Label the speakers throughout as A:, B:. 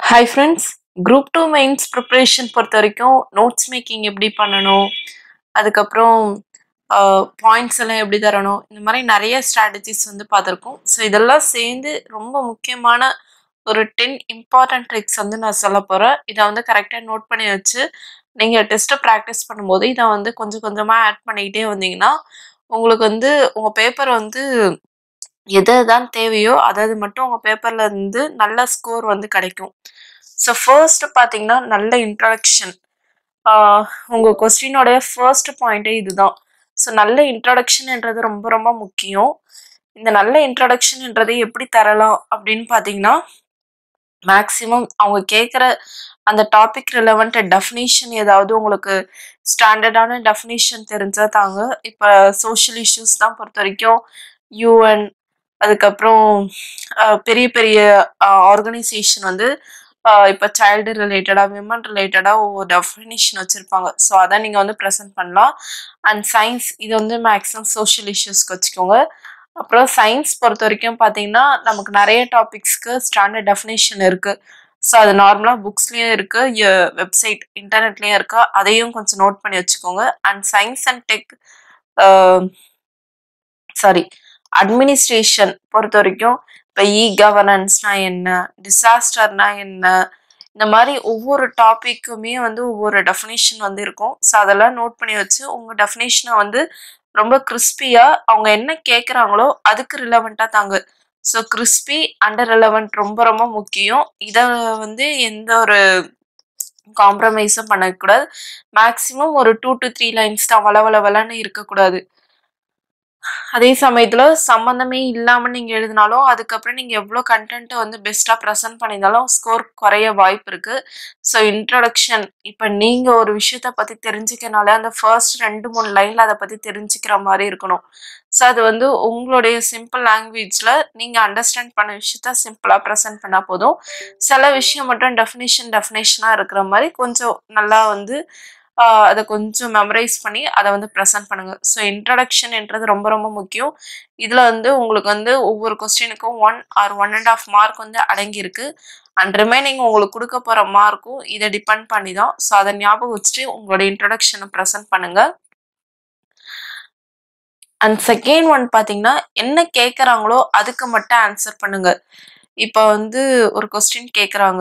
A: Hi friends group two mains preparation பொறுத்த வரைக்கும் notes making எப்படி பண்ணணும் அதுக்கப்புறம் பாயிண்ட்ஸ் எல்லாம் எப்படி தரணும் இந்த மாதிரி நிறைய ஸ்ட்ராட்டஜிஸ் வந்து பார்த்துருக்கோம் ஸோ இதெல்லாம் சேர்ந்து ரொம்ப முக்கியமான ஒரு டென் இம்பார்ட்டன்ட் ட்ரிக்ஸ் வந்து நான் சொல்ல போகிறேன் இதை வந்து கரெக்டாக நோட் பண்ணி வச்சு நீங்கள் டெஸ்ட்டை ப்ராக்டிஸ் பண்ணும்போது இதை வந்து கொஞ்சம் கொஞ்சமாக ஆட் பண்ணிக்கிட்டே வந்தீங்கன்னா உங்களுக்கு வந்து உங்கள் பேப்பர் வந்து எது எதான் தேவையோ அதாவது மட்டும் உங்கள் பேப்பரில் இருந்து நல்ல ஸ்கோர் வந்து கிடைக்கும் ஸோ ஃபர்ஸ்ட் பார்த்தீங்கன்னா நல்ல இன்ட்ரடக்ஷன் உங்கள் கொஸ்டினோடைய ஃபர்ஸ்ட் பாயிண்ட்டே இதுதான் ஸோ நல்ல இன்ட்ரடக்ஷன்ன்றது ரொம்ப ரொம்ப முக்கியம் இந்த நல்ல இன்ட்ரடக்ஷன்ன்றது எப்படி தரலாம் அப்படின்னு பார்த்தீங்கன்னா மேக்ஸிமம் அவங்க கேட்குற அந்த டாபிக் ரிலவெண்ட் டெஃபினேஷன் ஏதாவது உங்களுக்கு ஸ்டாண்டர்டான டெஃபினேஷன் தெரிஞ்சா தாங்க இப்போ சோஷியல் இஷ்யூஸ் தான் பொறுத்த வரைக்கும் யூஎன் அதுக்கப்புறம் அஹ், பெரிய பெரிய ஆர்கனைசேஷன் வந்து அஹ், இப்போ சைல்டு ரிலேட்டடாக விமன் ரிலேட்டடாக ஒவ்வொரு டெஃபினேஷன் வச்சுருப்பாங்க ஸோ அதை நீங்கள் வந்து ப்ரெசென்ட் பண்ணலாம் அண்ட் சயின்ஸ் இது வந்து மேக்ஸிமம் சோஷியல் இஷ்யூஸ்க்கு வச்சுக்கோங்க அப்புறம் சயின்ஸ் பொறுத்த வரைக்கும் பார்த்தீங்கன்னா நமக்கு நிறைய டாபிக்ஸ்க்கு ஸ்டாண்டர்ட் டெஃபினேஷன் இருக்குது ஸோ அது நார்மலாக புக்ஸ்லேயும் இருக்குது வெப்சைட் இன்டர்நெட்லேயும் இருக்கா அதையும் கொஞ்சம் நோட் பண்ணி வச்சுக்கோங்க and science and tech sorry administration பொறுத்த வரைக்கும் இப்போ இ கவர்னன்ஸ்னா என்ன டிசாஸ்டர்னா என்ன இந்த மாதிரி ஒவ்வொரு டாப்பிக்குமே வந்து ஒவ்வொரு டெஃபினேஷன் வந்து இருக்கும் ஸோ அதெல்லாம் நோட் பண்ணி வச்சு உங்கள் டெஃபினேஷனை வந்து ரொம்ப கிறிஸ்பியாக அவங்க என்ன கேட்குறாங்களோ அதுக்கு ரிலவெண்ட்டாக தாங்க ஸோ கிறிஸ்பி அண்டர் ரிலவெண்ட் ரொம்ப ரொம்ப முக்கியம் இதை வந்து எந்த ஒரு காம்ப்ரமைஸும் பண்ணக்கூடாது மேக்ஸிமம் ஒரு டூ டு த்ரீ லைன்ஸ் தான் வள வள வளன்னு இருக்கக்கூடாது அதே சமயத்துல சம்மந்தமே இல்லாம நீங்க எழுதினாலும் அதுக்கப்புறம் நீங்க எவ்வளோ கண்டென்ட்டை வந்து பெஸ்டா ப்ரெசென்ட் பண்ணியிருந்தாலும் ஸ்கோர் குறைய வாய்ப்பு இருக்கு ஸோ இன்ட்ரடக்ஷன் இப்போ நீங்க ஒரு விஷயத்த பத்தி தெரிஞ்சுக்கனால அந்த ஃபர்ஸ்ட் ரெண்டு மூணு லைன்ல அதை பத்தி தெரிஞ்சுக்கிற மாதிரி இருக்கணும் ஸோ அது வந்து உங்களுடைய சிம்பிள் லாங்குவேஜ்ல நீங்க அண்டர்ஸ்டாண்ட் பண்ண விஷயத்த சிம்பிளா ப்ரெசென்ட் பண்ணா போதும் சில விஷயம் மட்டும் டெஃபினேஷன் டெஃபினேஷனா இருக்கிற மாதிரி கொஞ்சம் நல்லா வந்து ஆஹ் அதை கொஞ்சம் மெமரைஸ் பண்ணி அதை வந்து ப்ரெசென்ட் பண்ணுங்க ஸோ இன்ட்ரடக்ஷன்ன்றது ரொம்ப ரொம்ப முக்கியம் இதில் வந்து உங்களுக்கு வந்து ஒவ்வொரு கொஸ்டினுக்கும் one or one and half mark வந்து அடங்கியிருக்கு அண்ட் ரிமைனிங் உங்களுக்கு கொடுக்க போகிற மார்க்கும் இதை டிபெண்ட் பண்ணி தான் ஸோ அதை ஞாபகம் வச்சுட்டு உங்களோட இன்ட்ரடக்ஷனை ப்ரெசென்ட் பண்ணுங்க அண்ட் செகண்ட் ஒன் பார்த்தீங்கன்னா என்ன கேட்குறாங்களோ அதுக்கு மட்டும் ஆன்சர் பண்ணுங்க இப்போ வந்து ஒரு கொஸ்டின் கேட்குறாங்க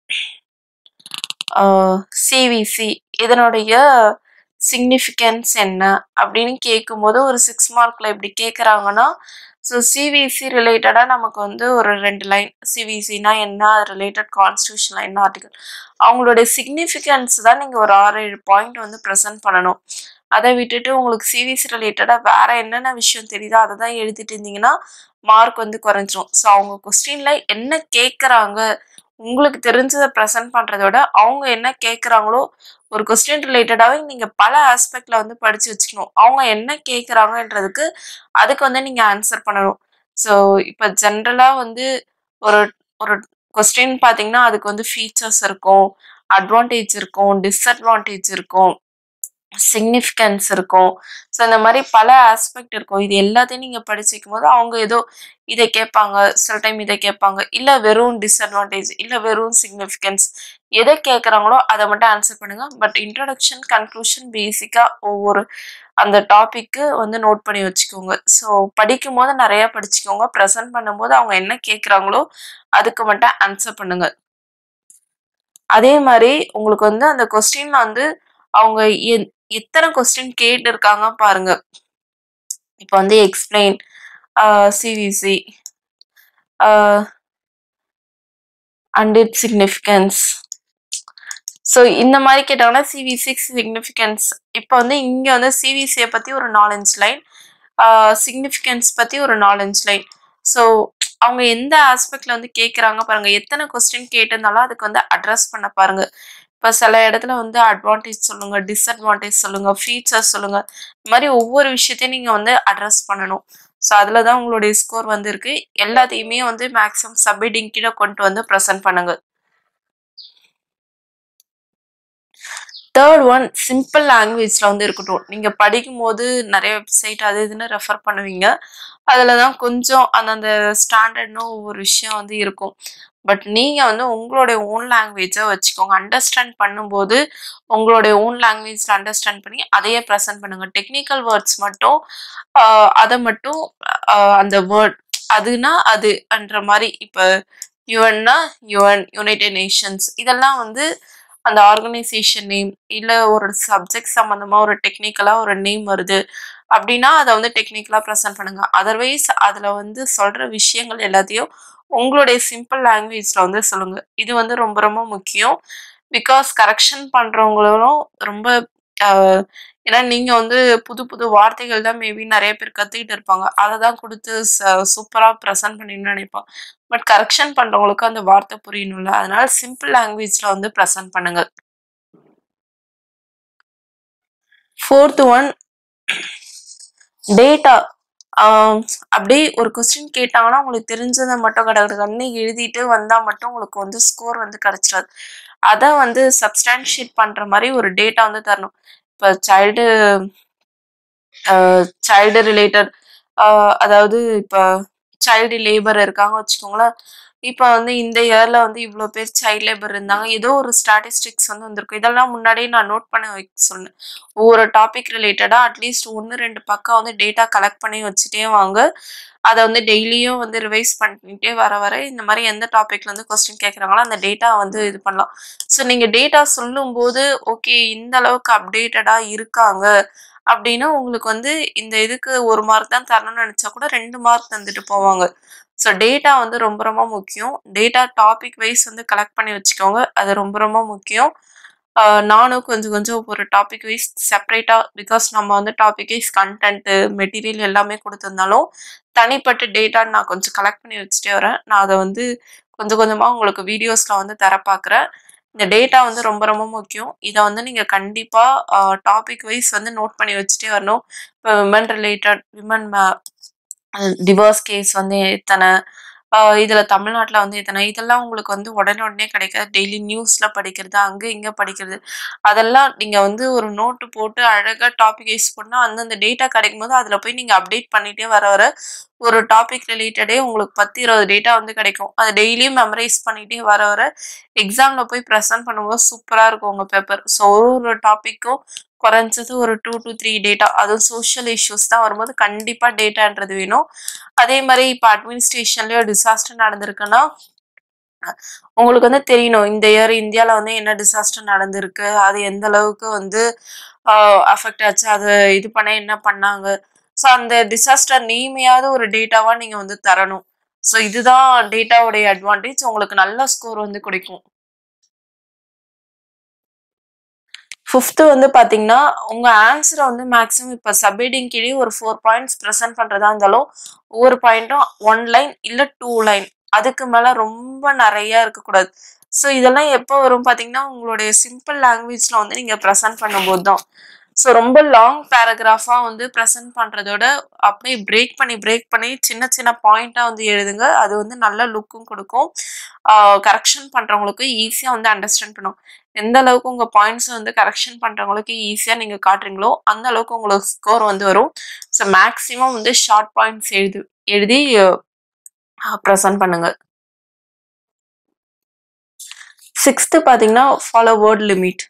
A: சிவிசி இதனுடைய சிக்னிஃபிகன்ஸ் என்ன அப்படின்னு கேட்கும்போது ஒரு சிக்ஸ் மார்க்ல இப்படி கேட்குறாங்கன்னா ஸோ சிவிசி ரிலேட்டடாக நமக்கு வந்து ஒரு ரெண்டு லைன் சிவிசினா என்ன ரிலேட்டட் கான்ஸ்டியூஷனில் என்ன ஆர்டிகல் அவங்களுடைய சிக்னிஃபிகன்ஸ் தான் நீங்கள் ஒரு ஆறு ஏழு பாயிண்ட் வந்து ப்ரெசென்ட் பண்ணணும் அதை விட்டுட்டு உங்களுக்கு சிவிசி ரிலேட்டடாக வேற என்னென்ன விஷயம் தெரியுதோ அதை தான் எழுதிட்டு இருந்தீங்கன்னா மார்க் வந்து குறைஞ்சிரும் ஸோ அவங்க கொஸ்டினில் என்ன கேட்குறாங்க உங்களுக்கு தெரிஞ்சதை ப்ரெசென்ட் பண்ணுறத விட அவங்க என்ன கேட்குறாங்களோ ஒரு கொஸ்டின் ரிலேட்டடாகவே நீங்கள் பல ஆஸ்பெக்டில் வந்து படித்து வச்சுக்கணும் அவங்க என்ன கேட்குறாங்கன்றதுக்கு அதுக்கு வந்து நீங்கள் ஆன்சர் பண்ணணும் ஸோ இப்போ ஜென்ரலாக வந்து ஒரு ஒரு கொஸ்டின் பார்த்தீங்கன்னா அதுக்கு வந்து ஃபீச்சர்ஸ் இருக்கும் அட்வான்டேஜ் இருக்கும் டிஸ்அட்வான்டேஜ் இருக்கும் சிக்னிஃபிகன்ஸ் இருக்கும் ஸோ இந்த மாதிரி பல ஆஸ்பெக்ட் இருக்கும் இது எல்லாத்தையும் நீங்கள் படிச்சு வைக்கும்போது அவங்க ஏதோ இதை கேட்பாங்க சில டைம் இதை கேட்பாங்க இல்லை வெறும் டிஸ்அட்வான்டேஜ் இல்லை வெறும் சிக்னிஃபிகன்ஸ் எதை கேட்குறாங்களோ அதை மட்டும் ஆன்சர் பண்ணுங்க பட் இன்ட்ரடக்ஷன் கன்க்ளூஷன் பேசிக்காக ஒவ்வொரு அந்த டாபிக்கு வந்து நோட் பண்ணி வச்சுக்கோங்க ஸோ படிக்கும் போது நிறையா படிச்சுக்கோங்க ப்ரெசென்ட் பண்ணும்போது அவங்க என்ன கேட்குறாங்களோ அதுக்கு மட்டும் ஆன்சர் பண்ணுங்க அதே மாதிரி உங்களுக்கு வந்து அந்த கொஸ்டின்ல வந்து அவங்க எ- எத்தனை கொஸ்டின் கேட்டு இருக்காங்க பாருங்க இப்போ வந்து explain CVC and it significance so இந்த மாதிரி கேட்டாங்கன்னா சிவிசி சிக்னிஃபிகன்ஸ் இப்போ வந்து இங்கே வந்து சிவிசியை பற்றி ஒரு நாலஞ்சு லைன் சிக்னிஃபிகன்ஸ் பற்றி ஒரு நாலஞ்சு லைன் ஸோ அவங்க எந்த ஆஸ்பெக்ட்ல வந்து கேட்குறாங்க பாருங்க எத்தனை கொஸ்டின் கேட்டிருந்தாலும் அதுக்கு வந்து அட்ரஸ் பண்ண பாருங்க இப்போ சில இடத்துல வந்து அட்வான்டேஜ் சொல்லுங்க டிஸ்அட்வான்டேஜ் சொல்லுங்க ஃபீச்சர்ஸ் சொல்லுங்க இந்த மாதிரி ஒவ்வொரு விஷயத்தையும் நீங்க வந்து அட்ரஸ் பண்ணணும் ஸோ அதில் தான் உங்களுடைய ஸ்கோர் வந்து இருக்கு எல்லாத்தையுமே வந்து மேக்ஸிமம் சப்மிட்டிங் கீழே கொண்டு வந்து ப்ரெசென்ட் பண்ணுங்க தேர்ட் ஒன் சிம்பிள் லாங்குவேஜில் வந்து இருக்கட்டும் நீங்கள் படிக்கும்போது நிறைய வெப்சைட் அது இதுன்னு ரெஃபர் பண்ணுவீங்க அதில் தான் கொஞ்சம் அந்தந்த ஸ்டாண்டர்ட்னு ஒவ்வொரு விஷயம் வந்து இருக்கும் பட் நீங்க வந்து உங்களுடைய ஓன் லாங்குவேஜ வச்சுக்கோங்க. அண்டர்ஸ்டாண்ட் பண்ணும்போது, உங்களுடைய ஓன் லாங்குவேஜ்ல அண்டர்ஸ்டாண்ட் பண்ணி அதையே பிரசன்ட் பண்ணுங்க. டெக்னிக்கல் வேர்ட்ஸ் மட்டும் அ அத மட்டும் அ அந்த வேர்ட் அதுனா அதுன்ற மாரி இப்ப யுஎன்னா யுஎன், யுனைட்டட் நேஷன்ஸ் இதெல்லாம் வந்து அந்த ஆர்கனைசேஷன் நேம் இல்ல ஒரு சப்ஜெக்ட் சம்மந்தமா ஒரு டெக்னிக்கலா ஒரு நேம் வருது அப்டின்னா, அத வந்து டெக்னிக்கலா பிரசன்ட் பண்ணுங்க. அதர்வைஸ் அதுல வந்து சொல்ற விஷயங்கள் எல்லாத்தையும் உங்களுடைய சிம்பிள் லாங்குவேஜ்ல வந்து சொல்லுங்க. இது வந்து ரொம்ப ரொம்ப முக்கியம். பிகாஸ் கரெக்ஷன் பண்றவங்களும் ரொம்ப அ ஏன்னா நீங்க வந்து புது புது வார்த்தைகள் தான் மேபி நெறைய பேர் கத்துக்கிட்டு இருப்பாங்க. அத தான் குடுத்து ச சூப்பரா பிரசன்ட் பண்ணணும்னு நெனைப்பான். பட் கரெக்ஷன் பண்றவங்களுக்கு அந்த வார்த்தை புரியணும்ல. அதனால சிம்பிள் லாங்குவேஜ்ல வந்து பிரசன்ட் பண்ணுங்க. 4த் ஒன் டேட்டா. ஆ அப்டியே ஒரு கொஸ்டின் கேட்டாங்கன்னா, உங்களுக்கு தெரிஞ்சத மட்டும் கட கட கடன்னு எழுதிட்டு வந்தா மட்டும் உங்களுக்கு வந்து ஸ்கோர் வந்து கிடைச்சிராது. அத வந்து சப்ஸ்டான்ஷியேட் பண்ற மாரி ஒரு டேட்டா வந்து தரணும். இப்ப child uh child related uh அதாவது இப்ப சைல்டு லேபர் இருக்காங்க வச்சுக்கோங்களேன். இப்ப வந்து இந்த இயர்ல வந்து இவ்ளோ பேர் சைல்ட் லேபர் இருந்தாங்க. ஏதோ ஒரு ஸ்டாட்டிஸ்டிக்ஸ் வந்து வந்திருக்கும். இதெல்லாம் முன்னாடியே நான் நோட் பண்ண வைக்க சொன்னேன். ஒவ்வொரு டாபிக் ரிலேட்டடா அட்லீஸ்ட் 1, 2 பக்கம் வந்து டேட்டா கலெக்ட் பண்ணி வச்சுட்டே வாங்க. அத வந்து டெய்லியும் வந்து ரிவைஸ் பண்ணிட்டே வர வர இந்த மாரி எந்த டாபிக்ல இருந்து கொஸ்டின் கேட்கறாங்களோ, அந்த டேட்டா வந்து இது பண்ணலாம். ஸோ நீங்க டேட்டா சொல்லும்போது, ஓகே இந்த அளவுக்கு அப்டேட்டடா இருக்காங்க அப்டின்னா, உங்களுக்கு வந்து இந்த இதுக்கு 1 மார்க் தான் தரணும்னு நெனச்சா கூட 2 மார்க் தந்துட்டு போவாங்க. ஸோ டேட்டா வந்து ரொம்ப ரொம்ப முக்கியம். டேட்டா டாபிக் வைஸ் வந்து கலெக்ட் பண்ணி வச்சுக்கோங்க. அது ரொம்ப ரொம்ப முக்கியம். அ நானும் கொஞ்சம் கொஞ்சம் ஒரு டாபிக் வைஸ் செப்பரேட்டா பிகாஸ் நம்ம வந்து டாபிக் வைஸ் கன்டென்ட், மெட்டீரியல் எல்லாமே குடுத்திருந்தாலும், தனிப்பட்ட டேட்டா நான் கொஞ்சம் கலெக்ட் பண்ணி வச்சுட்டே வரேன். நான் அத வந்து கொஞ்சம் கொஞ்சமா உங்களுக்கு வீடியோஸ்ல வந்து தர பார்க்குறேன். இந்த டேட்டா வந்து ரொம்ப ரொம்ப முக்கியம். இத வந்து நீங்க கண்டிப்பா அ டாபிக் வைஸ் வந்து நோட் பண்ணி வச்சுட்டே வரணும். இப்ப விமன் ரிலேட்டட் விமன் ம அ டிவோர்ஸ் கேஸ் வந்து எத்தன? அ இதுல தமிழ்நாட்ல வந்து எத்தன? இதெல்லாம் உங்களுக்கு வந்து உடனே உடனே கிடைக்காது. டெய்லி நியூஸ்ல படிக்கிறது, அங்க இங்க படிக்கிறது. அதெல்லாம் நீங்க வந்து ஒரு நோட்டு போட்டு அழகா டாபிக் வைஸ் போட்டா அந்தந்த டேட்டா கிடைக்கும்போது, அதுல போய் நீங்க அப்டேட் பண்ணிட்டே வர வர ஒரு டாபிக் ரிலேட்டடே உங்களுக்கு 10, 20 டேட்டா வந்து கிடைக்கும். அத டெய்லியும் மெமரைஸ் பண்ணிட்டே வர வர எக்ஸாம்ல போய் பிரசன்ட் பண்ணும்போது சூப்பரா இருக்கும் உங்க பேப்பர். ஸோ ஒரு ஒரு டாபிக்கும் குறைஞ்சது ஒரு 2-3 டேட்டா அதுவும் சோசியல் இஷ்யூஸ் தான் வரும்போது கண்டிப்பா டேட்டான்றது வேணும். அதே மாரி இப்ப அட்மினிஸ்ட்ரேஷன்லயோ டிசாஸ்டர் நடந்திருக்குன்னா, அ உங்களுக்கு வந்து தெரியணும். இந்த இயர் இந்தியால வந்து என்ன டிசாஸ்டர் நடந்திருக்கு? அது எந்த அளவுக்கு வந்து அ அஃபெக்ட் ஆச்சு? அத இது பண்ண என்ன பண்ணாங்க? ஸோ அந்த டிசாஸ்டர் நேமையாவது ஒரு டேட்டாவா நீங்க வந்து தரணும். ஸோ இதுதான் டேட்டாவுடைய அட்வான்டேஜ். உங்களுக்கு நல்ல ஸ்கோர் வந்து குடுக்கும். 5த் வந்து பார்த்தீங்கன்னா, உங்க ஆன்ஸர வந்து மேக்ஸிமம் இப்ப சப் ஹெட்டிங் கீழயே ஒரு 4 பாயிண்ட்ஸ் பிரசன்ட் பண்றதா இருந்தாலும், ஒவ்வொரு பாயிண்ட்டும் 1 லைன் இல்ல 2 லைன். அதுக்கு மேல ரொம்ப நெறைய இருக்கக்கூடாது. ஸோ இதெல்லாம் எப்ப வரும் பார்த்தீங்கன்னா, உங்களுடைய சிம்பிள் லாங்குவேஜ்ல வந்து நீங்க பிரசன்ட் பண்ணும்போது தான். ஸோ ரொம்ப லாங் பேராகிராஃபா வந்து பிரசன்ட் பண்றதோட, அப்படியே பிரேக் பண்ணி பிரேக் பண்ணி சின்ன சின்ன பாயிண்ட்டா வந்து எழுதுங்க. அது வந்து நல்ல லுக்கும் குடுக்கும். ஆ கரெக்ஷன் பண்றவங்களுக்கு ஈஸியா வந்து அண்டர்ஸ்டாண்ட் பண்ணும். எந்த அளவுக்கு உங்க பாயிண்ட்ஸ வந்து கரெக்ஷன் பண்றவங்களுக்கு ஈஸியா நீங்க காட்டுறீங்களோ, அந்த அளவுக்கு உங்களுக்கு ஸ்கோர் வந்து வரும். ஸோ மேக்ஸிமம் வந்து ஷார்ட் பாயிண்ட்ஸ் எழுது எழுதி அ பிரசன்ட் பண்ணுங்க. 6த் பார்த்தீங்கன்னா, ஃபாலோ வேர்ட் லிமிட்.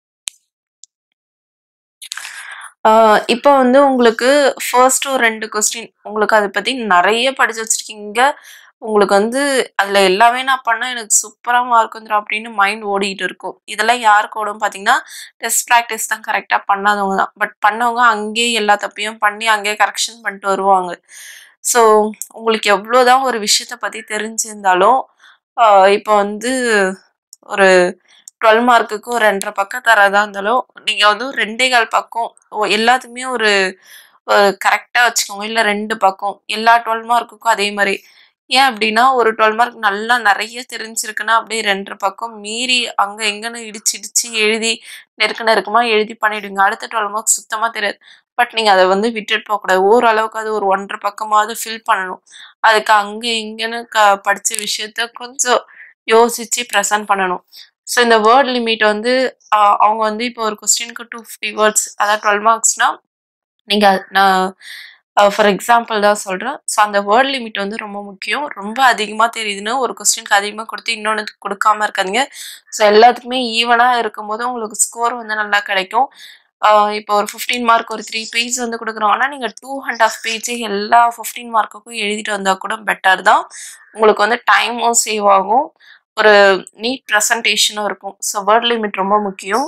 A: ஆ இப்ப வந்து உங்களுக்கு ஃபர்ஸ்ட் ஒரு 2 கொஸ்டின் உங்களுக்கு அத பத்தி நெறைய படிச்சு வச்சிருக்கீங்க. உங்களுக்கு வந்து அதுல எல்லாமே நான் பண்ணா எனக்கு சூப்பரா மார்க் வந்துரும் அப்படின்னு மைண்ட் ஓடிட்டு இருக்கும். இதெல்லாம் யாருக்கு ஓடும் பார்த்தீங்கன்னா, டெஸ்ட் பிராக்டிஸ் தான் கரெக்ட்டா பண்ணாதவங்க தான். பட் பண்ணவங்க அங்கேயே எல்லா தப்பையும் பண்ணி அங்கேயே கரெக்ஷன் பண்ணிட்டு வருவாங்க. ஸோ உங்களுக்கு எவ்வளோதான் ஒரு விஷயத்த பத்தி தெரிஞ்சிருந்தாலும், ஆ இப்ப வந்து ஒரு 12 மார்க்குக்கு ஒரு 2 1/2 பக்கம் தர்றதா இருந்தாலும், நீங்க வந்து ஒரு 2 1/4 பக்கம் ஒ எல்லாத்துக்குமே ஒரு அ கரெக்ட்டா வச்சுக்கோங்க. இல்ல 2 பக்கம். எல்லா 12 மார்க்குக்கும் அதே மாரி. ஏன் அப்டின்னா, ஒரு 12 மார்க் நல்லா நெறைய தெரிஞ்சிருக்குன்னா, அப்படியே 2 1/2 பக்கம் மீறி அங்க இங்கன்னு இடிச்சு இடிச்சு எழுதி நெருக்க நெருக்கமா எழுதி பண்ணிடுவீங்க. அடுத்த 12 மார்க் சுத்தமா தெரியாது. பட் நீங்க அத வந்து விட்டுட்டு போக்கூடாது. ஓரளவுக்காவது ஒரு 1 1/2 பக்கமாவது ஃபில் பண்ணணும். அதுக்கு அங்க இங்கன்னு க படிச்ச விஷயத்த கொஞ்சம் யோசிச்சு பிரசன்ட் பண்ணணும். ஸோ இந்த வேர்ட் லிமிட் வந்து அ அவங்க வந்து இப்போ ஒரு கொஸ்டினுக்கு 250 வேர்ட்ஸ் அதாவது 12 மார்க்ஸ்னா, நீங்க நான் ஃபார் எக்ஸாம்பிள் தான் சொல்கிறேன் ஸோ அந்த வேர்ட் லிமிட் வந்து ரொம்ப முக்கியம் ரொம்ப அதிகமாக தெரியுதுன்னு ஒரு கொஸ்டினுக்கு அதிகமாக கொடுத்து இன்னொன்று கொடுக்காம இருக்காதீங்க ஸோ எல்லாத்துக்குமே ஈவனாக இருக்கும்போது உங்களுக்கு ஸ்கோர் வந்து நல்லா கிடைக்கும் ஆஹ் இப்போ ஒரு ஃபிஃப்டீன் மார்க் ஒரு த்ரீ பேஜ் வந்து கொடுக்குறோம்னா நீங்கள் டூ அண்ட் ஆஃப் பேஜ் எல்லா ஃபிஃப்டீன் மார்க்குக்கும் எழுதிட்டு வந்தால் கூட பெட்டர் தான் உங்களுக்கு வந்து டைமும் சேவ் ஆகும் ஒரு நீட் ப்ரெசன்டேஷனும் இருக்கும் ஸோ வேர்ட் லிமிட் ரொம்ப முக்கியம்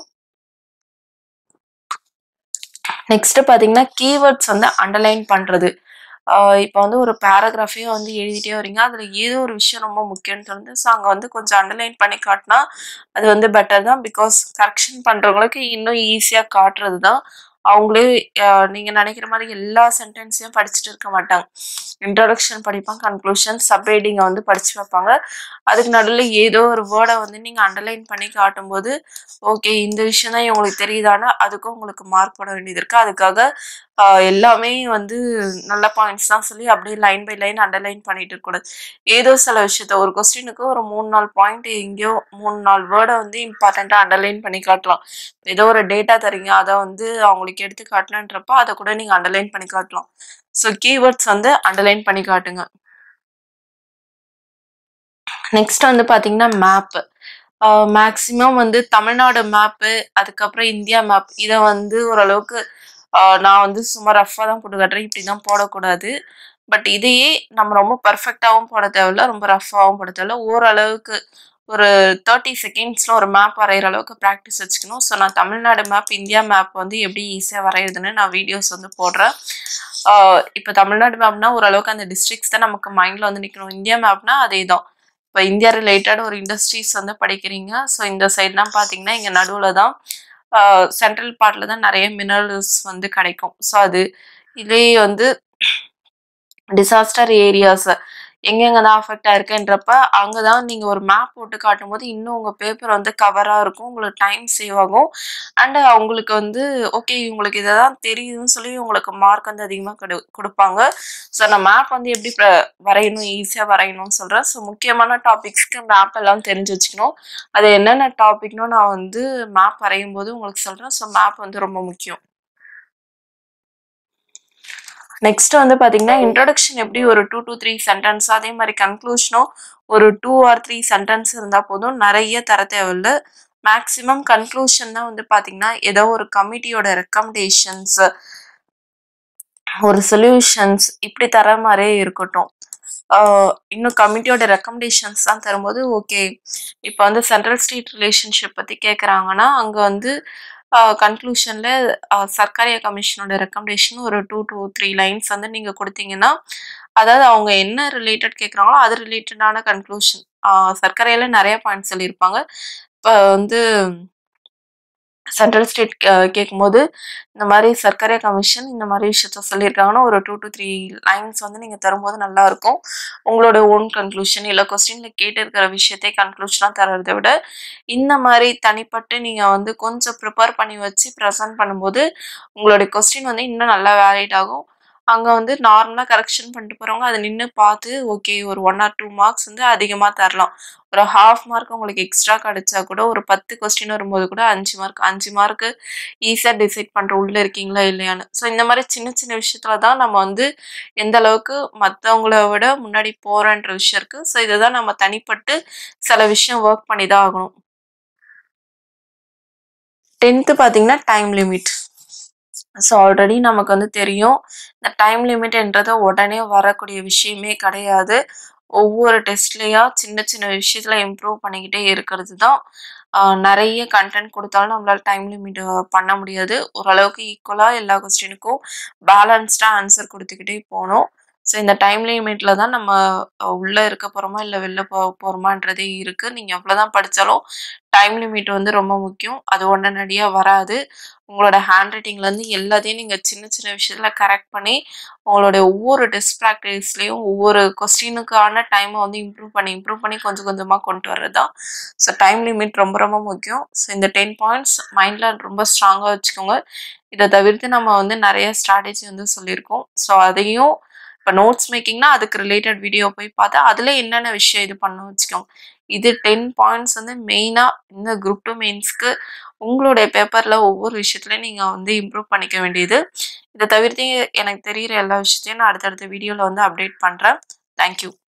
A: நெக்ஸ்ட் பார்த்தீங்கன்னா கீவேர்ட்ஸ் வந்து அண்டர்லைன் பண்ணுறது இப்போ வந்து ஒரு பேராகிராஃபையே வந்து எழுதிட்டே வரீங்க அதில் ஏதோ ஒரு விஷயம் ரொம்ப முக்கியம்னு தோணுது ஸோ அங்கே வந்து கொஞ்சம் அண்டர்லைன் பண்ணி காட்டினா அது வந்து பெட்டர் தான் பிகாஸ் கரெக்ஷன் பண்ணுறவங்களுக்கு இன்னும் ஈஸியாக காட்டுறது தான் அவங்களே அஹ், நீங்க நினைக்கிற மாதிரி எல்லா சென்டென்ஸையும் படிச்சுட்டு இருக்க மாட்டாங்க இன்ட்ரடக்ஷன் படிப்பாங்க கன்க்ளூஷன் சப்ஹெட்டிங்கை வந்து படிச்சு வைப்பாங்க அதுக்கு நடுவில் ஏதோ ஒரு வேர்டை வந்து நீங்க அண்டர்லைன் பண்ணி காட்டும்போது ஓகே இந்த விஷயம் தான் இவங்களுக்கு தெரியுதானா அதுக்கும் உங்களுக்கு மார்க் போட வேண்டியது இருக்கு அதுக்காக ஆஹ், எல்லாமே வந்து நல்ல பாயிண்ட்ஸ் தான் சொல்லி அப்படியே லைன் பை லைன் அண்டர்லைன் பண்ணிட்டு இருக்கக்கூடாது ஏதோ சில விஷயத்த ஒரு கொஸ்டினுக்கு ஒரு மூணு நாலு பாயிண்ட் எங்கேயோ மூணு நாலு வேர்டை வந்து இம்பார்ட்டண்ட்டாக அண்டர்லைன் பண்ணி காட்டலாம் ஏதோ ஒரு டேட்டா தரீங்க அதை வந்து அவங்களுக்கு எடுத்து காட்டலான்றப்ப அதை கூட நீங்கள் அண்டர்லைன் பண்ணி காட்டலாம் ஸோ கீவேர்ட்ஸ் வந்து அண்டர்லைன் பண்ணி காட்டுங்க நெக்ஸ்ட் வந்து பார்த்தீங்கன்னா மேப்பு மேக்ஸிமம் வந்து தமிழ்நாடு மேப்பு அதுக்கப்புறம் இந்தியா மேப் இதை வந்து ஓரளவுக்கு ஆஹ் நான் வந்து சும்மா ரஃப்பாக தான் போட்டு காட்டுறேன் இப்படி தான் போடக்கூடாது பட் இதையே நம்ம ரொம்ப பர்ஃபெக்டாகவும் போட தேவையில்ல ரொம்ப ரஃப்பாகவும் போட தேவையில்ல ஓரளவுக்கு ஒரு தேர்ட்டி செகண்ட்ஸில் ஒரு மேப் வரைகிற அளவுக்கு ப்ராக்டிஸ் வச்சுக்கணும் ஸோ நான் தமிழ்நாடு மேப் இந்தியா மேப் வந்து எப்படி ஈஸியாக வரையுதுன்னு நான் வீடியோஸ் வந்து போடுறேன் இப்போ தமிழ்நாடு மேப்னா ஓரளவுக்கு அந்த டிஸ்ட்ரிக்ஸ் தான் நமக்கு மைண்டில் வந்து நிற்கணும் இந்தியா மேப்னா அதே தான் இப்போ இந்தியா ரிலேட்டட் ஒரு இண்டஸ்ட்ரீஸ் வந்து படிக்கிறீங்க ஸோ இந்த சைட்லாம் பார்த்தீங்கன்னா இங்கே நடுவில் தான் சென்ட்ரல் பார்ட்டில் தான் நிறைய மினரல்ஸ் வந்து கிடைக்கும் ஸோ அது இதே வந்து டிசாஸ்டர் ஏரியாஸ் எங்கெங்க தான் அஃபெக்ட் ஆயிருக்குன்றப்ப அங்கே தான் நீங்கள் ஒரு மேப் போட்டு காட்டும்போது இன்னும் உங்கள் பேப்பர் வந்து கவராக இருக்கும் உங்களுக்கு டைம் சேவ் ஆகும் அண்ட் அவங்களுக்கு வந்து ஓகே இவங்களுக்கு இதை தான் தெரியுதுன்னு சொல்லி உங்களுக்கு மார்க் வந்து அதிகமாக கொடு கொடுப்பாங்க ஸோ நான் மேப் வந்து எப்படி ப- வரையணும் ஈஸியாக வரையணும்னு சொல்கிறேன் ஸோ முக்கியமான டாபிக்ஸ்க்கு மேப் எல்லாம் தெரிஞ்சு வச்சுக்கணும் அது என்னென்ன டாபிக்னு நான் வந்து மேப் வரையும் போது உங்களுக்கு சொல்கிறேன் ஸோ மேப் வந்து ரொம்ப முக்கியம் நெக்ஸ்ட் வந்து பாத்தீங்கன்னா இன்ட்ரடக்ஷன் எப்படி ஒரு டூ to த்ரீ சென்டென்ஸ் அதே மாதிரி கன்க்ளூஷனும் ஒரு டூ ஆர் த்ரீ சென்டென்ஸ் இருந்தால் போதும் நிறைய தர தேவையில்ல மேக்ஸிமம் கன்க்ளூஷன் தான் வந்து பாத்தீங்கன்னா ஏதோ ஒரு கமிட்டியோட ரெக்கமெண்டேஷன்ஸ் ஒரு சொல்யூஷன்ஸ் இப்படி தர மாதிரியே இருக்கட்டும் ஆஹ் இன்னும் கமிட்டியோட ரெக்கமெண்டேஷன்ஸ் தான் தரும்போது ஓகே இப்போ வந்து சென்ட்ரல் ஸ்டேட் ரிலேஷன்ஷிப் பற்றி கேட்குறாங்கன்னா அங்கே வந்து கன்க்ளூஷனில் சர்க்காரிய கமிஷனோட ரெக்கமெண்டேஷன் ஒரு டூ to த்ரீ லைன்ஸ் வந்து நீங்கள் கொடுத்தீங்கன்னா அதாவது அவங்க என்ன ரிலேட்டட் கேட்குறாங்களோ அது ரிலேட்டடான கன்க்ளூஷன் சர்க்கரையில் நிறைய பாயிண்ட்ஸ் சொல்லியிருப்பாங்க இப்போ வந்து சென்ட்ரல் ஸ்டேட் கேட்கும்போது இந்த மாதிரி சர்க்கரை கமிஷன் இந்த மாதிரி விஷயத்த சொல்லியிருக்காங்கன்னா ஒரு டூ to த்ரீ லைன்ஸ் வந்து நீங்கள் தரும்போது நல்லா இருக்கும் உங்களோட ஓன் கன்க்ளூஷன் இல்லை கொஸ்டினில் கேட்டிருக்கிற விஷயத்தை கன்க்ளூஷனாக தர்றதை விட இந்த மாதிரி தனிப்பட்டு நீங்கள் வந்து கொஞ்சம் ப்ரிப்பேர் பண்ணி வச்சு ப்ரெசென்ட் பண்ணும்போது உங்களுடைய கொஸ்டின் வந்து இன்னும் நல்லா வேலிட் ஆகும் அங்கே வந்து நார்மலாக கரெக்ஷன் பண்ணிட்டு போகிறவங்க அதை நின்று பார்த்து ஓகே ஒரு ஒன் ஆர் டூ மார்க்ஸ் வந்து அதிகமாக தரலாம் ஒரு ஹாஃப் மார்க் உங்களுக்கு எக்ஸ்ட்ரா கிடைச்சா கூட ஒரு பத்து கொஸ்டின் வரும்போது கூட அஞ்சு மார்க் அஞ்சு மார்க்கு ஈஸியாக டிசைட் பண்ணுற உள்ளே இருக்கீங்களா இல்லையான்னு ஸோ இந்த மாதிரி சின்ன சின்ன விஷயத்துல தான் நம்ம வந்து எந்த அளவுக்கு மற்றவங்கள விட முன்னாடி போகிறன்ற விஷயம் இருக்குது ஸோ இதை தான் நம்ம தனிப்பட்டு சில விஷயம் ஒர்க் பண்ணி தான் ஆகணும் டென்த்து பார்த்தீங்கன்னா டைம் லிமிட் ஸோ ஆல்ரெடி நமக்கு வந்து தெரியும் இந்த டைம் லிமிட்ன்றது உடனே வரக்கூடிய விஷயமே கிடையாது ஒவ்வொரு டெஸ்ட்லேயா சின்ன சின்ன விஷயத்துல இம்ப்ரூவ் பண்ணிக்கிட்டே இருக்கிறது தான் ஆஹ் நிறைய கண்டென்ட் கொடுத்தாலும் நம்மளால டைம் லிமிட் பண்ண முடியாது ஓரளவுக்கு ஈக்குவலாக எல்லா கொஸ்டினுக்கும் பேலன்ஸ்டாக ஆன்சர் கொடுத்துக்கிட்டே போகணும் ஸோ இந்த டைம் லிமிட்டில் தான் நம்ம அஹ், உள்ள இருக்க போகிறோமா இல்லை வெளில போ போகிறோமான்றதே இருக்குது நீங்கள் எவ்வளோதான் படித்தாலும் டைம் லிமிட் வந்து ரொம்ப முக்கியம் அது உடனடியாக வராது உங்களோட ஹேண்ட் ரைட்டிங்லேருந்து எல்லாத்தையும் நீங்கள் சின்ன சின்ன விஷயத்தில் கரெக்ட் பண்ணி உங்களோட ஒவ்வொரு டெஸ்ட் ப்ராக்டிஸ்லேயும் ஒவ்வொரு கொஸ்டினுக்கான டைமை வந்து இம்ப்ரூவ் பண்ணி இம்ப்ரூவ் பண்ணி கொஞ்சம் கொஞ்சமாக கொண்டு வர்றது தான் ஸோ டைம் லிமிட் ரொம்ப ரொம்ப முக்கியம் ஸோ இந்த டென் பாயிண்ட்ஸ் மைண்டில் ரொம்ப ஸ்ட்ராங்காக வச்சுக்கோங்க இதை தவிர்த்து நம்ம வந்து நிறைய ஸ்ட்ராட்டஜி வந்து சொல்லியிருக்கோம் ஸோ அதையும் இப்போ நோட்ஸ் மேக்கிங்னா அதுக்கு ரிலேட்டட் வீடியோ போய் பார்த்து அதில் என்னென்ன விஷயம் இது பண்ணணும் வச்சுக்கோங்க இது டென் பாயிண்ட்ஸ் வந்து மெயினாக இந்த குரூப் டூ மெயின்ஸ்க்கு உங்களுடைய பேப்பரில் ஒவ்வொரு விஷயத்துலையும் நீங்கள் வந்து இம்ப்ரூவ் பண்ணிக்க வேண்டியது இதை தவிர்த்து எனக்கு தெரிகிற எல்லா விஷயத்தையும் நான் அடுத்தடுத்த வீடியோவில் வந்து அப்டேட் பண்ணுறேன் தேங்க்யூ